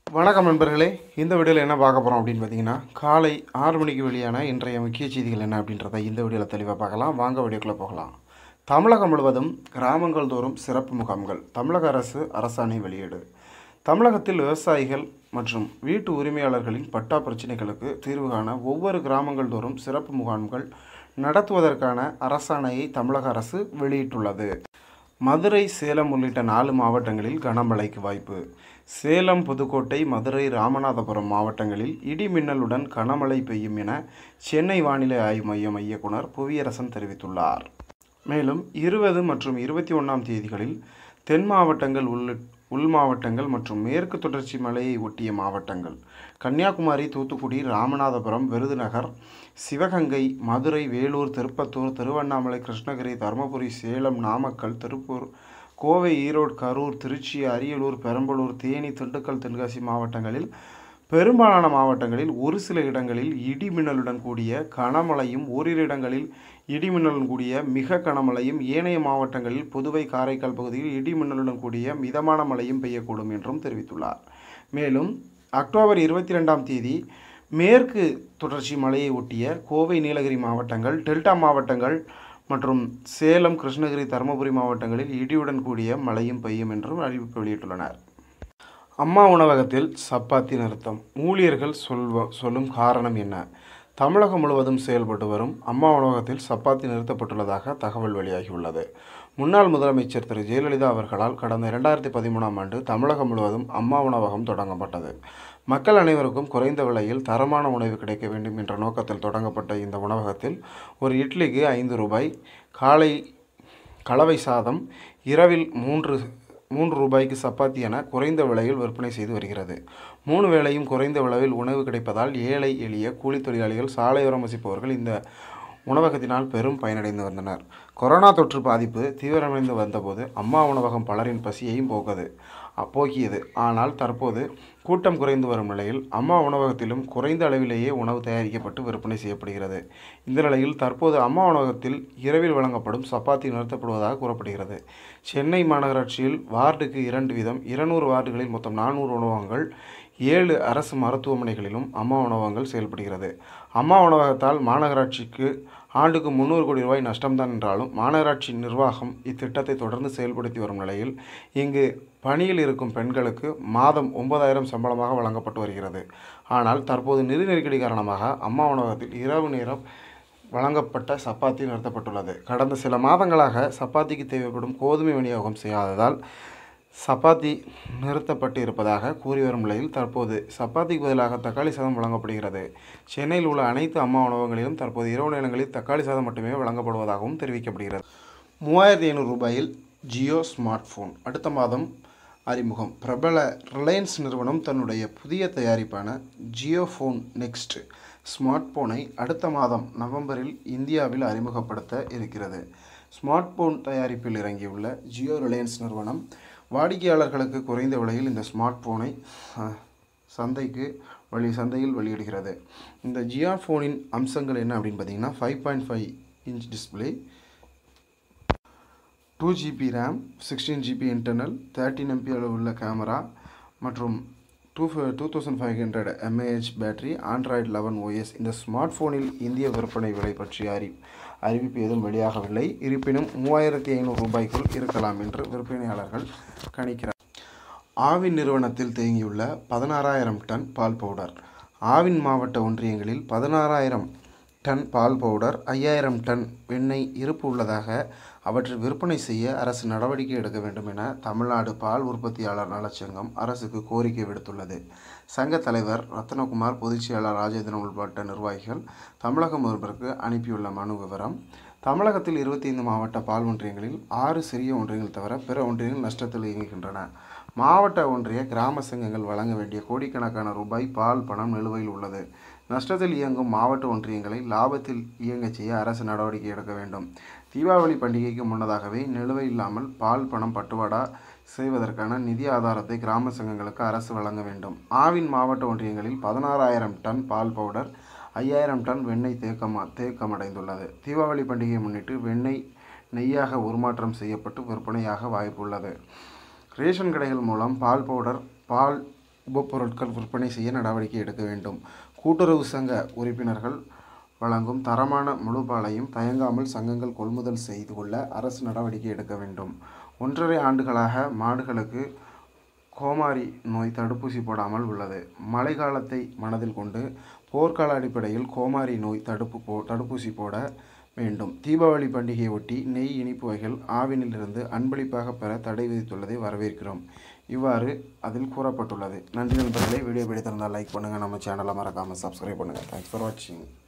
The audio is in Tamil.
வணக்கம் நண்பர்களே இந்த வீடியோவில் என்ன பார்க்க போகிறோம் அப்படின்னு பார்த்தீங்கன்னா காலை ஆறு மணிக்கு வெளியான இன்றைய முக்கிய செய்திகள் என்ன அப்படின்றத இந்த வீடியோவில் தெளிவாக பார்க்கலாம் வாங்க வீடியோக்குள்ளே போகலாம் தமிழகம் முழுவதும் கிராமங்கள் தோறும் சிறப்பு முகாம்கள் தமிழக அரசு அரசாணை வெளியீடு தமிழகத்தில் விவசாயிகள் மற்றும் வீட்டு உரிமையாளர்களின் பட்டா பிரச்சினைகளுக்கு தீர்வு காண ஒவ்வொரு கிராமங்கள் தோறும் சிறப்பு முகாம்கள் நடத்துவதற்கான அரசாணையை தமிழக அரசு வெளியிட்டுள்ளது மதுரை சேலம் உள்ளிட்ட நாலு மாவட்டங்களில் கனமழைக்கு வாய்ப்பு சேலம் புதுக்கோட்டை மதுரை ராமநாதபுரம் மாவட்டங்களில் இடி மின்னலுடன் கனமழை பெய்யும் என சென்னை வானிலை ஆய்வு மையம் இயக்குனர் புவியரசன் தெரிவித்துள்ளார் மேலும் இருபது மற்றும் இருபத்தி ஒன்றாம் தேதிகளில் தென் மாவட்டங்கள் உள் உள் மாவட்டங்கள் மற்றும் மேற்கு தொடர்ச்சி மலையை ஒட்டிய மாவட்டங்கள் கன்னியாகுமரி தூத்துக்குடி ராமநாதபுரம் விருதுநகர் சிவகங்கை மதுரை வேலூர் திருப்பத்தூர் திருவண்ணாமலை கிருஷ்ணகிரி தருமபுரி சேலம் நாமக்கல் திருப்பூர் கோவை ஈரோடு கரூர் திருச்சி அரியலூர் பெரம்பலூர் தேனி திண்டுக்கல் தென்காசி மாவட்டங்களில் பெரும்பாலான மாவட்டங்களில் ஒரு சில இடங்களில் இடி மின்னலுடன் கூடிய கனமழையும் ஓரிரு இடங்களில் இடி மின்னலுடன் கூடிய மிக கனமழையும் ஏனைய மாவட்டங்களில் புதுவை காரைக்கால் பகுதியில் இடி மின்னலுடன் கூடிய மிதமான மழையும் பெய்யக்கூடும் என்றும் தெரிவித்துள்ளார் மேலும் அக்டோபர் இருபத்தி ரெண்டாம் தேதி மேற்கு தொடர்ச்சி மலையை ஒட்டிய கோவை நீலகிரி மாவட்டங்கள் டெல்டா மாவட்டங்கள் மற்றும் சேலம் கிருஷ்ணகிரி தருமபுரி மாவட்டங்களில் இடியுடன் கூடிய மழையும் பெய்யும் என்றும் அறிவிப்பு வெளியிட்டுள்ளனர் அம்மா உணவகத்தில் சப்பாத்தி நிறுத்தம் ஊழியர்கள் சொல்வ சொல்லும் காரணம் என்ன தமிழகம் முழுவதும் செயல்பட்டு வரும் அம்மா உணவகத்தில் சப்பாத்தி நிறுத்தப்பட்டுள்ளதாக தகவல் வெளியாகியுள்ளது முன்னாள் முதலமைச்சர் திரு ஜெயலலிதா அவர்களால் கடந்த இரண்டாயிரத்தி பதிமூணாம் ஆண்டு தமிழகம் முழுவதும் அம்மா உணவகம் தொடங்கப்பட்டது மக்கள் அனைவருக்கும் குறைந்த விலையில் தரமான உணவு கிடைக்க வேண்டும் என்ற நோக்கத்தில் தொடங்கப்பட்ட இந்த உணவகத்தில் ஒரு இட்லிக்கு ஐந்து ரூபாய் காலை கலவை சாதம் இரவில் மூன்று மூன்று ரூபாய்க்கு சப்பாத்தி என குறைந்த விலையில் விற்பனை செய்து வருகிறது மூணு வேளையும் குறைந்த விலையில் உணவு கிடைப்பதால் ஏழை எளிய கூலித் தொழிலாளிகள் சாலையோரம் வசிப்பவர்கள் இந்த உணவகத்தினால் பெரும் பயனடைந்து வந்தனர் கொரோனா தொற்று பாதிப்பு தீவிரமடைந்து வந்தபோது அம்மா உணவகம் பலரின் பசியையும் போக்கது போக்கியது ஆனால் தற்போது கூட்டம் குறைந்து வரும் நிலையில் அம்மா உணவகத்திலும் குறைந்த அளவிலேயே உணவு தயாரிக்கப்பட்டு விற்பனை செய்யப்படுகிறது இந்த நிலையில் தற்போது அம்மா உணவகத்தில் இரவில் வழங்கப்படும் சப்பாத்தி நிறுத்தப்படுவதாக கூறப்படுகிறது சென்னை மாநகராட்சியில் வார்டுக்கு இரண்டு வீதம் இருநூறு வார்டுகளில் மொத்தம் நானூறு உணவகங்கள் ஏழு அரசு மருத்துவமனைகளிலும் அம்மா உணவகங்கள் செயல்படுகிறது அம்மா உணவகத்தால் மாநகராட்சிக்கு ஆண்டுக்கு முந்நூறு கோடி ரூபாய் நஷ்டம்தான் என்றாலும் மாநகராட்சி நிர்வாகம் இத்திட்டத்தை தொடர்ந்து செயல்படுத்தி வரும் நிலையில் இங்கு பணியில் இருக்கும் பெண்களுக்கு மாதம் ஒன்பதாயிரம் சம்பளமாக வழங்கப்பட்டு வருகிறது ஆனால் தற்போது நிதி நெருக்கடி காரணமாக அம்மா உணவகத்தில் இரவு நேரம் வழங்கப்பட்ட சப்பாத்தி நிறுத்தப்பட்டுள்ளது கடந்த சில மாதங்களாக சப்பாத்திக்கு தேவைப்படும் கோதுமை விநியோகம் செய்யாததால் சப்பாத்தி நிறுத்தப்பட்டு இருப்பதாக கூறி வரும் நிலையில் தற்போது சப்பாத்திக்கு பதிலாக தக்காளி சாதம் வழங்கப்படுகிறது சென்னையில் உள்ள அனைத்து அம்மா உணவகங்களிலும் தற்போது இரவு நேரங்களில் தக்காளி சாதம் மட்டுமே வழங்கப்படுவதாகவும் தெரிவிக்கப்படுகிறது மூவாயிரத்தி ஐநூறு ரூபாயில் ஜியோ ஸ்மார்ட் ஃபோன் அடுத்த மாதம் அறிமுகம் பிரபல ரிலையன்ஸ் நிறுவனம் தன்னுடைய புதிய தயாரிப்பான ஜியோ ஃபோன் நெக்ஸ்ட் ஸ்மார்ட் போனை அடுத்த மாதம் நவம்பரில் இந்தியாவில் அறிமுகப்படுத்த இருக்கிறது ஸ்மார்ட் போன் தயாரிப்பில் இறங்கியுள்ள ஜியோ ரிலையன்ஸ் நிறுவனம் வாடிக்கையாளர்களுக்கு குறைந்த விலையில் இந்த ஸ்மார்ட் போனை சந்தைக்கு வழி சந்தையில் வெளியிடுகிறது இந்த ஜியோ ஃபோனின் அம்சங்கள் என்ன அப்படின்னு பார்த்தீங்கன்னா five point five inch display two GB RAM sixteen GB internal thirteen MP அளவு உள்ள கேமரா மற்றும் two two thousand five hundred mAh battery Android eleven OS இந்த ஸ்மார்ட் ஃபோனில் இந்திய விற்பனை விலை பற்றிய அறி அறிவிப்பு எதுவும் வெளியாகவில்லை இருப்பினும் மூவாயிரத்தி ஐநூறு ரூபாய்க்குள் இருக்கலாம் என்று விற்பனையாளர்கள் கணிக்கிறார் ஆவின் நிறுவனத்தில் தேங்கியுள்ள பதினாறாயிரம் டன் பால் பவுடர் ஆவின் மாவட்ட ஒன்றியங்களில் பதினாறாயிரம் டன் பால் பவுடர் ஐயாயிரம் டன் வெண்ணெய் இருப்பு உள்ளதாக அவற்றை விற்பனை செய்ய அரசு நடவடிக்கை எடுக்க வேண்டும் என தமிழ்நாடு பால் உற்பத்தியாளர் நலச்சங்கம் அரசுக்கு கோரிக்கை விடுத்துள்ளது சங்க தலைவர் ரத்னகுமார் பொதுச் செயலாளர் ராஜேந்திரன் உள்பட்ட நிர்வாகிகள் தமிழக முதல்வருக்கு அனுப்பியுள்ள மனு விவரம் தமிழகத்தில் இருபத்தி ஐந்து மாவட்ட பால் ஒன்றியங்களில் ஆறு சிறிய ஒன்றியங்கள் தவிர பிற ஒன்றியங்கள் நஷ்டத்தில் இயங்குகின்றன மாவட்ட ஒன்றிய கிராம சங்கங்கள் வழங்க வேண்டிய கோடிக்கணக்கான ரூபாய் பால் பணம் நிலுவையில் உள்ளது நஷ்டத்தில் இயங்கும் மாவட்ட ஒன்றியங்களை லாபத்தில் இயங்கச் செய்ய அரசு நடவடிக்கை எடுக்க வேண்டும் தீபாவளி பண்டிகைக்கு முன்னதாகவே நிலுவை இல்லாமல் பால் பணம் பட்டுவாடா செய்வதற்கான நிதி ஆதாரத்தை கிராம சங்கங்களுக்கு அரசு வழங்க வேண்டும் ஆவின் மாவட்ட ஒன்றியங்களில் பதினாறாயிரம் டன் பால் பவுடர் ஐயாயிரம் டன் வெண்ணெய் தேக்கமா தேக்கமடைந்துள்ளது தீபாவளி பண்டிகையை முன்னிட்டு வெண்ணெய் நெய்யாக உருமாற்றம் செய்யப்பட்டு விற்பனையாக வாய்ப்புள்ளது ரேஷன் கடைகள் மூலம் பால் பவுடர் பால் உபப்பொருட்கள் விற்பனை செய்ய நடவடிக்கை எடுக்க வேண்டும் கூட்டுறவு சங்க உறுப்பினர்கள் வழங்கும் தரமான முழு பாலையும் தயங்காமல் சங்கங்கள் கொள்முதல் செய்து கொள்ள அரசு நடவடிக்கை எடுக்க வேண்டும் ஒன்றரை ஆண்டுகளாக மாடுகளுக்கு கோமாரி நோய் தடுப்பூசி போடாமல் உள்ளது மழை காலத்தை மனதில் கொண்டு போர்க்கால அடிப்படையில் கோமாரி நோய் தடுப்பு போ தடுப்பூசி போட வேண்டும் தீபாவளி பண்டிகையை ஒட்டி நெய் இனிப்பு வகைகள் ஆவினிலிருந்து அன்பளிப்பாக பெற தடை விதித்துள்ளதை வரவேற்கிறோம் இவ்வாறு அதில் கூறப்பட்டுள்ளது நன்றி நண்பர்களே வீடியோ பிடித்திருந்தால் லைக் பண்ணுங்கள் நம்ம சேனலை மறக்காமல் சப்ஸ்கிரைப் பண்ணுங்கள் தேங்க்ஸ் ஃபார் வாட்சிங்